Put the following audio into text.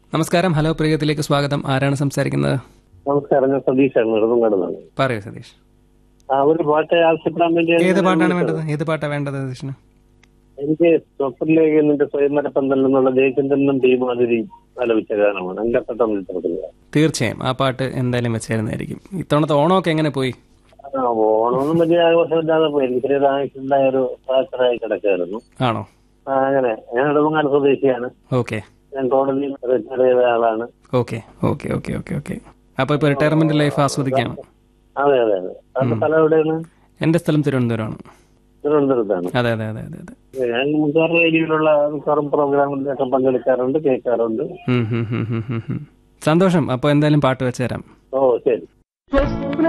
നമസ്കാരം ഹലോ പ്രിയത്തിലേക്ക് സ്വാഗതം ആരാണ് സംസാരിക്കുന്നത് നമസ്കാരം ഞാൻ സതീഷാണ് നെടുമങ്ങാടുന്നാണ് പറയൂ സതീഷ് ആ ഒരു പാട്ട് ആവശ്യപ്പെടാൻ വേണ്ടി ഏത് പാട്ടാണ് വേണ്ടത് ഏത് പാട്ടാ വേണ്ടത് സതീഷിന് എനിക്ക് സ്വപ്നിലേക്ക് നിന്റെ സ്വയംവരപ്പന്തൽ എന്നുള്ള ജയചന്ദ്രനും ടീമാതിരി ആലോചിച്ച ഗാനമാണ് എന്റെ പെട്ടെന്ന് ഇഷ്ടപ്പെടുന്നത് തീർച്ചയായും ആ പാട്ട് എന്തായാലും വെച്ചായിരുന്നായിരിക്കും ഇത്തവണത്തെ ഓണമൊക്കെ എങ്ങനെ പോയി ആ ഓണമൊന്നും വലിയ ആഘോഷമില്ലാതെ പോയി എനിക്ക് ചെറിയ ആവശ്യമുണ്ടായ ഒരു ഫ്രാക്ചറായി കിടക്കായിരുന്നു ആണോ ആ അങ്ങനെ ഞാൻ നെടുമങ്ങാട് സ്വദേശിയാണ് ഓക്കെ ഞാൻ കോടതിയിൽ റിട്ടയർ ചെയ്ത ആളാണ് okay okay okay okay okay അപ്പൊ ഇപ്പൊ റിട്ടയർമെന്റ് ലൈഫ് ആസ്വദിക്കാം അതെ അതെ അതെ അത് സ്ഥലം എവിടെയാണ് എന്റെ സ്ഥലം തിരുവനന്തപുരമാണ് തിരുവനന്തപുരത്താണ് അതെ അതെ അതെ അതെ അതെ ഞാൻ മിക്കവാറും ഏരിയയിലുള്ള മിക്കവാറും പ്രോഗ്രാമിലൊക്കെ പങ്കെടുക്കാറുണ്ട് കേൾക്കാറുണ്ട് ഉം, ഉം, ഉം, ഉം, ഉം, ഉം. സന്തോഷം അപ്പൊ എന്തായാലും പാട്ട് വെച്ചുതരാം ഓ ശരി സ്വപ്ന